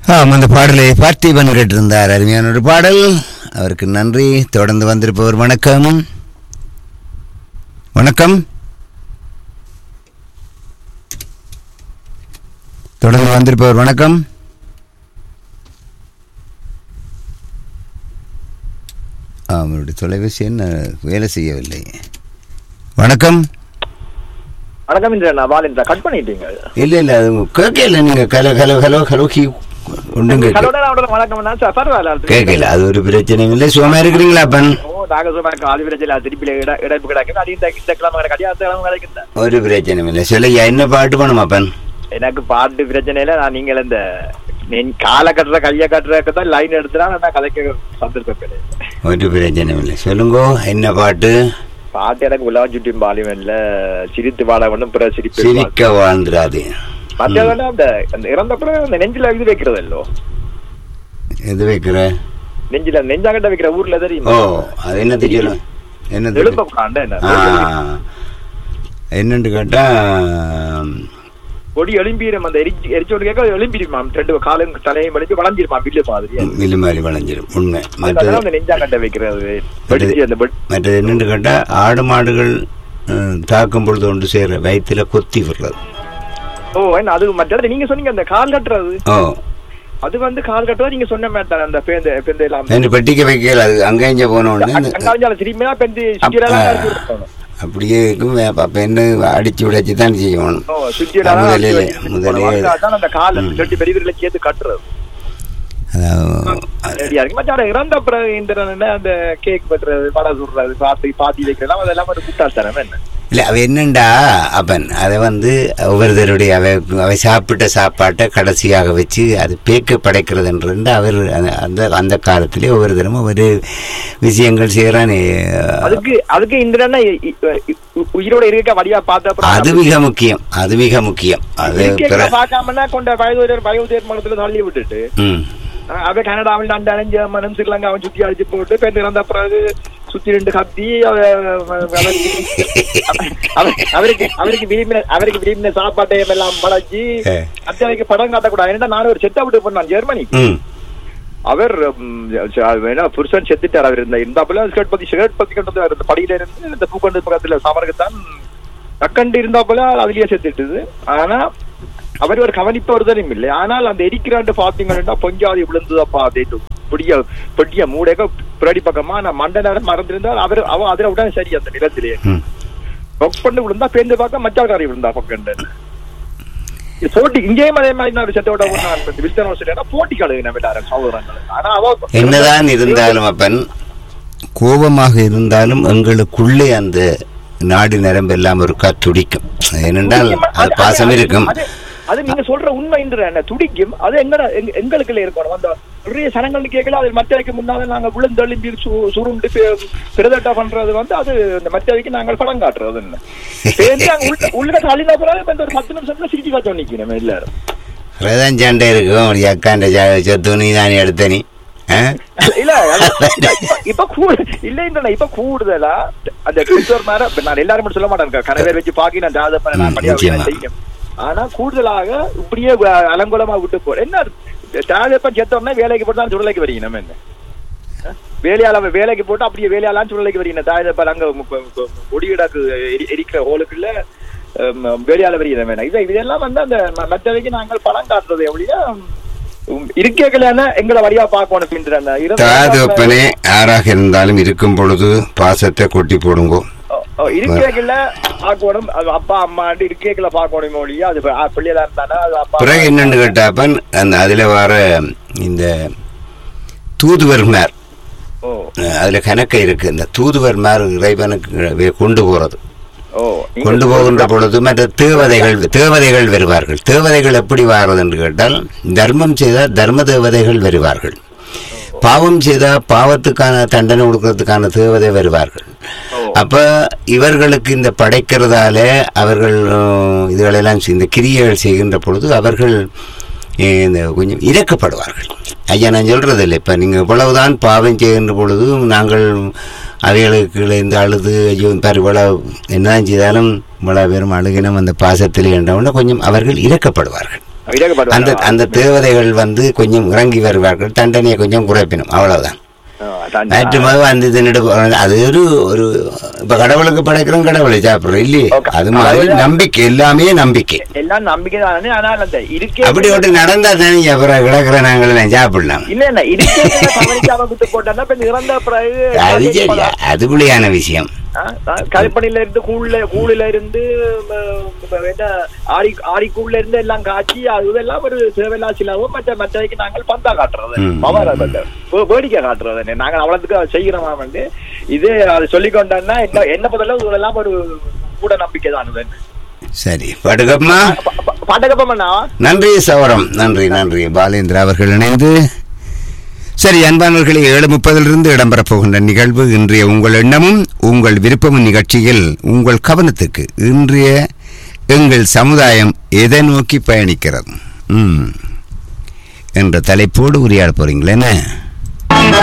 ஆம் அந்த பாடலை பார்த்திபன் கேட்டிருந்தார் அருமையான ஒரு பாடல் அவருக்கு நன்றி தொடர்ந்து வந்திருப்பவர் வணக்கம் வணக்கம் தொடர்ந்து வந்திருப்பவர் வணக்கம் ஆ, அவருடைய தொலைபேசி என்ன வேலை செய்யவில்லை வணக்கம் வணக்கம் இந்திரா நான் பாலிந்திரா கட் பண்ணிட்டீங்க இல்லை இல்லை அது கேட்கல நீங்கள் கலோ கலோ ஹலோ ஹலோ கி ஒன்றும் கேட்கல கலோட அவரோட வணக்கம் தான் சார் பரவாயில்ல கேட்கல அது ஒரு பிரச்சனையும் இல்லை சுகமா இருக்கிறீங்களா அப்பன் ஓ நாங்க சும்மா காலி பிரச்சனை திருப்பி இட இடைப்பு கிடைக்கும் அடி இந்த இந்த கிழமை கிடைக்கும் அடுத்த கிழமை கிடைக்கும் ஒரு பிரச்சனையும் இல்லை சொல்லையா என்ன பாட்டு பண்ணும் அப்பன் எனக்கு பாட்டு பிரச்சனையில நான் நீங்கள் இந்த நெஞ்- காலை கட்டுற கையை கட்டுறதுக்கு தான் லைன் எடுத்துனா நான் கதைக்க சந்தர்ப்பம் கிடையாது ஒரு பிரச்சனையும் இல்லை சொல்லுங்கோ என்ன பாட்டு பாட்டு எனக்கு உலகம் சுட்டியும் பாலிவன்ல சிரித்து வாழ வேண்டும் பிற சிரிப்பு சிரிக்க வாழ்ந்துடாது மத்திய அந்த அந்த இறந்தப்புறம் அந்த நெஞ்சில இது வைக்கிறதல்லோ எது வைக்கிற நெஞ்சில நெஞ்சாங்கட்ட வைக்கிற ஊர்ல ஓ தெரியுமா அது என்ன தெரியல என்ன தெரியும் எழுப்ப காண்ட என்ன ஆ என்னன்னு கேட்டா கொடி எழும்பிடும் அந்த எரிச்சு எரிச்சோடு கேட்க எழும்பிடுமாம் ரெண்டு காலும் தலையும் வலிச்சு வளைஞ்சிருமா பில்லு மாதிரி வில்லு மாதிரி வளைஞ்சிரும் உண்மை அதனால மற்றது அந்த நெஞ்சாங்கட்ட வைக்கிறது மற்றது வெடிச்சு அந்த பெட் மற்றது என்னன்னு கேட்டா ஆடு மாடுகள் அஹ், தாக்கும் பொழுது ஒன்று சேர வயிற்றுல கொத்தி விடுறது ஓ என்ன அது மற்றது நீங்க சொன்னீங்க அந்த கால் கட்டுறது ஓ அது வந்து கால் கட்டுறது நீங்க சொன்ன மாதிரி தானே அந்த பேந்த பேந்த எல்லாம் ரெண்டு பெட்டிக்க வைக்கல அது அங்கே இங்கே போன உடனே இந்த- அங்காஞ்சால திரும்பி தான் பெந்து அப்- சுத்தியெல்லாம் ஆ. இறக்கி விட்டுறணும். அப்படியே இருக்கும் வே- அப்ப என்ன அடிச்சு உடைச்சு தான் செய்யணும் ஓ சுத்தியெல்லாம் முதலே இறக்கி வச்சு முதலே வச்சு தான் அந்த கால் ரெண்டு பெரிய விரல சேர்த்து கட்டுறது அதாவது, ரெடியா இருக்கு மச்சான் இறந்த பிறகு இந்த அந்த கேக் வெட்டுறது வடை சுடுறது பாத்தி பாத்தி வைக்கிறதெல்லாம் அதெல்லாம் ஒரு முட்டாள்தனம் என்ன இல்ல அவ என்னண்டா அப்பன் அதை வந்து ஒவ்வொருத்தருடைய அவை அவை சாப்பிட்ட சாப்பாட்டை கடைசியாக வச்சு அது பேக்க படைக்கிறதுன்றது அவர் அந்த- அந்த அந்த காலத்திலே ஒவ்வொரு தினமும் ஒவ்வொரு விஷயங்கள் செய்யறானே அதுக்கு அதுக்கு இந்திரன்னா உயிரோட இருக்க வழியா பார்த்த அது மிக முக்கியம் அது மிக முக்கியம் அது இருக்க பிற- பார்க்காமன்னா கொண்ட வயதுயர் வயோதியர் மனத்துல தள்ளி விட்டுட்டு ம் அஹ் அவன் கனடாவில் அந்த அடைஞ்ச மனம் ஸ்ரீலங்கா அவன் சுத்தி அடிச்சு போட்டு பெண் இறந்த பிறகு சுத்தி ரெண்டு கத்தி அவ- அவ- அவருக்கு அவ- அவருக்கு அவருக்கு விரும்பின அவருக்கு விரும்பின சாப்பாட்டையும் எல்லாம் படைச்சு ஏ. அத்தனைக்கு படம் காட்டக்கூடாது ஏன்னா நான் ஒரு செட்டா விட்டு போனான் ஜெர்மனிக்கு ம் அவர் ம், ச- வேணா புருஷன் செத்துட்டார் அவர் இருந்த இருந்தாப்புல ஸ்கர்ட் பத்தி ஷர்ட் பத்தி கண்டது இருந்த படியில இருந்து இந்த பூக்கண்டு பக்கத்துல சமருக்கு கக்கண்டு இருந்தாப்புல அதுலயே செத்துட்டுது ஆனா அவர் ஒரு கவனிப்பு வருதலும் இல்லை ஆனால் அந்த எரிக்கிறாண்டு பாத்தீங்கன்னா பொஞ்சாதி விழுந்ததப்பா அதேட்டு பொடிய பொடிய மூடக பின்னாடி பக்கமா நான் மண்ட நேரம் மறந்திருந்தால் அவர் அவ அதுல உடனே சரி அந்த நிலத்திலேயே ம் ஒர்க் பண்ணி விழுந்தா பேருந்து பார்க்க மச்சாக்காரி விழுந்தா பக்கண்டு இது போட்டி இங்கேயும் அதே மாதிரி நான் செத்தோட வில்தன் சொல்லியா போட்டி கழுகு நம்ம எல்லாரும் சகோதரங்கள் ஆனா அவ என்னதான் இருந்தாலும் அப்பன் கோபமாக இருந்தாலும் எங்களுக்குள்ளே அந்த நாடி நரம்பு எல்லாம் ஒருக்கா துடிக்கும் ஏனென்றால் அது பாசம் இருக்கும் அது- அது நீங்க சொல்ற உண்மை என்ன துடிக்கும் அது எங்கட எங்க- எங்களுக்குள்ள இருக்கணும் அந்த நிறைய சனங்கள் கேட்கல அது மற்றவைக்கு முன்னால நாங்க விழுந்தெழும்பி சு- சுருண்டு பி- பிரதட்டா பண்றது வந்து அது இந்த மற்றவைக்கு நாங்கள் படம் காட்டுறது என்ன சேர்ந்து அங்க உள்ள உள்ள தள்ளின பிறகு இப்ப இந்த ஒரு பத்து நிமிஷத்துல சிரிச்சு காட்டும் நிக்கணும் எல்லாரும் ரதம் சண்டை இருக்கும் ஒரு அக்காண்ட சொத்து நீ தானே எடுத்த நீ ஆ? இல்ல அது- இப்ப- இப்ப கூட இல்ல இந்த இப்ப கூடுதலா அந்த கிறிஸ்தவர் மேல இப்ப நான் எல்லாரும் மட்டும் சொல்ல மாட்டேன் கணவர் வச்சு பாக்கி நான் ஜாதகம் பண்ண நான் ம், படியா நிச்சயமா. செய்யும் ஆனா கூடுதலாக இப்படியே வ- அலங்கோலமா விட்டு போ என்ன ஜாதகம் செத்தோம்னா வேலைக்கு போட்டு தான் சுடலைக்கு வரீங்க நம்ம என்ன அஹ்? வேலையால அவன் வேலைக்கு போட்டு அப்படியே வேலையாலாம் சுடலைக்கு வரீங்க தாயதப்பா அங்க ஒடியிடாக்கு எரிக்கிற ஹோலுக்குள்ள வேலையால வரீங்க வேணாம் இதை இதெல்லாம் வந்து அந்த ம- மற்றவைக்கு நாங்கள் பணம் காட்டுறது எப்படியா இருக்கேக்கலையான எங்களை வழியா பார்க்கணும் பின்ற அந்த இருந்த- தாது ஒப்பனே யாராக இருந்தாலும் இருக்கும் பொழுது பாசத்தை கொட்டி போடுங்கோ இருக்கேக்கல பார்க்கணும் அது அப்பா அம்மாண்டு இருக்கேக்கல பார்க்கணும் மொழியா அது ப- ஆ, பிள்ளைகளா இருந்தானா அது அப்பா பிறகு என்னன்னு கேட்டாப்பன் அந்த அதுல வர இந்த தூதுவர்மார் ஓ அதுல கணக்கு இருக்கு இந்த தூதுவர்மார் இறைவனுக்கு கொண்டு போறது ஓ நீங்க கொண்டு போகின்ற பொழுது மற்ற தேவதைகள் தேவதைகள் வருவார்கள் தேவதைகள் எப்படி வாரது என்று கேட்டால் தர்மம் செய்தால் தர்ம தேவதைகள் வருவார்கள் பாவம் செய்தால் பாவத்துக்கான தண்டனை கொடுக்கறதுக்கான தேவதை வருவார்கள் அப்ப இவர்களுக்கு இந்த படைக்கிறதால அவர்கள் அஹ், இதுகளெல்லாம் செய்- இந்த கிரியைகள் செய்கின்ற பொழுது அவர்கள் அஹ், இந்த கொஞ்சம் இறக்கப்படுவார்கள் ஐயா நான் சொல்றது இல்லை இப்ப நீங்க இவ்வளவுதான் பாவம் செய்கின்ற பொழுது நாங்கள் அவைகளுக்கு இந்த அழுது ஐயோ பாரு இவ்வளவு என்னதான் செய்தாலும் இவ்வளவு பேரும் அழுகினம் அந்த பாசத்தில் என்றவுடனே கொஞ்சம் அவர்கள் இறக்கப்படுவார்கள் அந்த இறக்கப்படுவாங்க அந்த தேவதைகள் வந்து கொஞ்சம் இறங்கி வருவார்கள் தண்டனையை கொஞ்சம் குறைப்பினும் அவ்வளவுதான் ஆ, அதான். நேற்றுமாக வந்து தின்னுட்டு போறாங்க. அது ஒரு ஒரு இப்ப கடவுளுக்கு படைக்கிறோம் கடவுளை சாப்பிடுறோம் இல்லையே Okay. அது மாதிரி அதாவது- நம்பிக்கை எல்லாமே நம்பிக்கை எல்லாம் நம்பிக்கை தானே ஆனால் அந்த இருக்கே அப்படி ஒன்று நடந்தா தானே அப்புறம் கிடக்குற நாங்கள் எல்லாம் சாப்பிடலாம் இல்ல இல்ல இருக்கே கவனிக்காம விட்டு போட்டா இப்ப இறந்த பிறகு அது சரி அது புள்ளியான விஷயம் கருப்பணில இருந்து கூழ்ல கூழுல இருந்து ம, ம, என்ன ஆடி ஆடிக்கூழ்ல இருந்து எல்லாம் காய்ச்சி அது இதெல்லாம் ஒரு தேவையில்லா சிலவும் மற்ற மற்றவைக்கு நாங்கள் பந்தா காட்டுறது ம். பவர் வேடிக்கை காட்டுறது நாங்கள் அவ்வளவுக்கு செய்கிறோமா வந்து இது அது சொல்லிக்கொண்டோம்னா என்ன என்ன பதில இதெல்லாம் ஒரு கூட நம்பிக்கை தான் இது. சரி படுகம்மா ப- ப- பாட்டகப்பமண்ணா நன்றி சவரம் நன்றி நன்றி பாலேந்திரா அவர்கள் இணைந்து சரி அன்பானவர்களே ஏழு முப்பதிலிருந்து இடம்பெறப் போகின்ற நிகழ்வு இன்றைய உங்கள் எண்ணமும் உங்கள் விருப்பமும் நிகழ்ச்சியில் உங்கள் கவனத்துக்கு இன்றைய எங்கள் சமுதாயம் எதை நோக்கி பயணிக்கிறது ம் என்ற தலைப்போடு உரையாட போறீங்களே என்ன